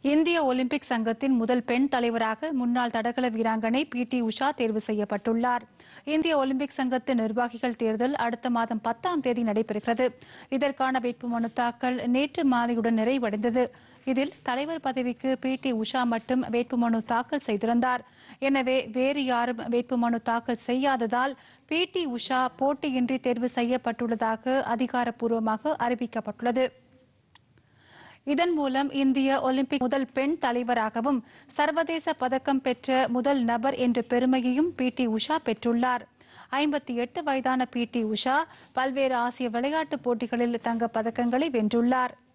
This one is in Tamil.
இந்திய ஒலிம்பிக் சங்கத்தின் முதல் பெண் தலைவராக முன்னாள் தடகள வீராங்கனை பி டி உஷா தேர்வு செய்யப்பட்டுள்ளார் இந்திய ஒலிம்பிக் சங்கத்தின் நிர்வாகிகள் தேர்தல் அடுத்த மாதம் பத்தாம் தேதி நடைபெறுகிறது இதற்கான வேட்புமனு தாக்கல் நேற்று மாலையுடன் நிறைவடைந்தது இதில் தலைவர் பதவிக்கு பி டி உஷா மட்டும் வேட்புமனு தாக்கல் செய்திருந்தார் எனவே வேறு யாரும் வேட்புமனு தாக்கல் செய்யாததால் பி டி உஷா போட்டியின்றி தேர்வு செய்யப்பட்டுள்ளதாக அதிகாரப்பூர்வமாக அறிவிக்கப்பட்டுள்ளது இதன் மூலம் இந்திய ஒலிம்பிக் முதல் பெண் தலைவராகவும் சர்வதேச பதக்கம் பெற்ற முதல் நபர் என்ற பெருமையையும் பி டி உஷா பெற்றுள்ளார் ஐம்பத்தி எட்டு வயதான பி டி உஷா பல்வேறு ஆசிய விளையாட்டுப் போட்டிகளில் தங்கப் பதக்கங்களை வென்றுள்ளார்